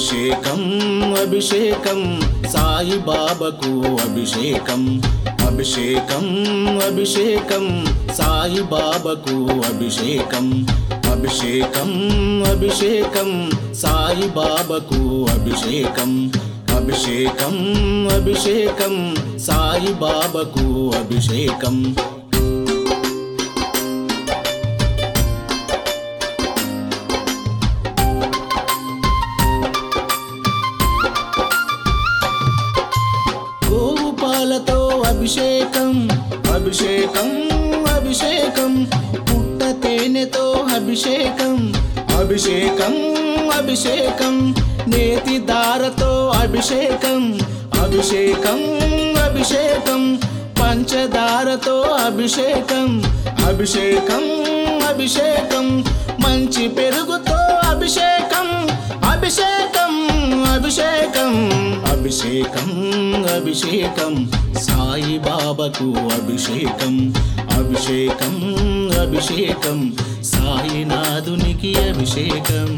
అభిషేకం అభిషేకం సాయి బాబాకు అభిషేకం అభిషేకం అభిషేకం సాయి బాబాకు అభిషేకం అభిషేకం అభిషేకం సాయి బాబాకు అభిషేకం అభిషేకం అభిషేకం సాయి బాబాకు అభిషేకం గోవు పాలతో అభిషేకం అభిషేకం అభిషేకం పుట్ట తేనెతో అభిషేకం అభిషేకం అభిషేకం నేతి దారతో అభిషేకం అభిషేకం అభిషేకం పంచదారతో అభిషేకం అభిషేకం అభిషేకం మంచి పెరుగుతో అభిషేకం అభిషేకం అభిషేకం అభిషేకం అభిషేకం సాయి బాబాకు అభిషేకం అభిషేకం అభిషేకం సాయినాథునికి అభిషేకం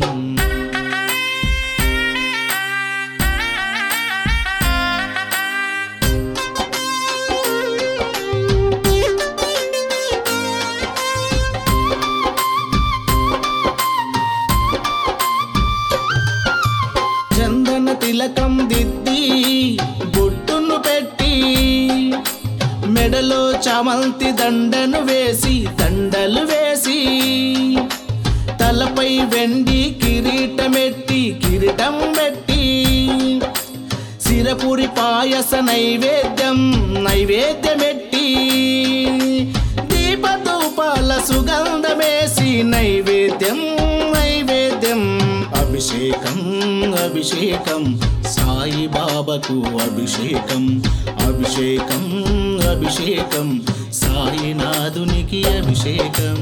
చందన తిలకం దిద్ది బొట్టును పెట్టి మెడలో చామంతి దండను వేసి దండలు వేసి తలపై వెండి కిరీటమెట్టి కిరీటం పెట్టి సిరపురి పాయస నైవేద్యం నైవేద్యమెట్టి దీపధూపాల సుగంధమేసి నైవేద్యం నైవేద్యం అభిషేకం అభిషేకం సాయి బాబాకు అభిషేకం అభిషేకం అభిషేకం సాయినాథునికి అభిషేకం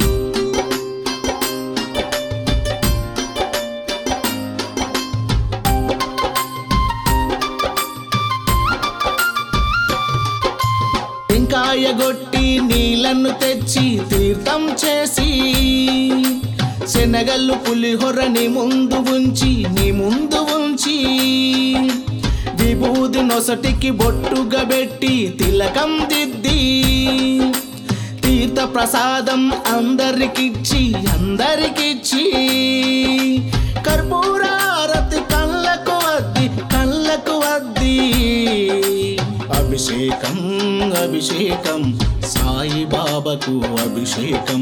టెంకాయ గొట్టి నీళ్లను తెచ్చి తీర్థం చేసి శనగలు పులిహొర నీ ముందు ఉంచి నీ ముందు ఉంచి విభూది నొసటికి బొట్టుగా పెట్టి తిలకం దిద్ది తీర్థ ప్రసాదం అందరికిచ్చి అందరికిచ్చి కర్పూరారతి కళ్ళకు వద్ది కళ్ళకు వద్ది అభిషేకం అభిషేకం సాయి బాబాకు అభిషేకం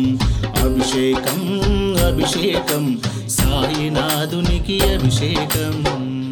అభిషేకం అభిషేకం సాయినాథునికి అభిషేకం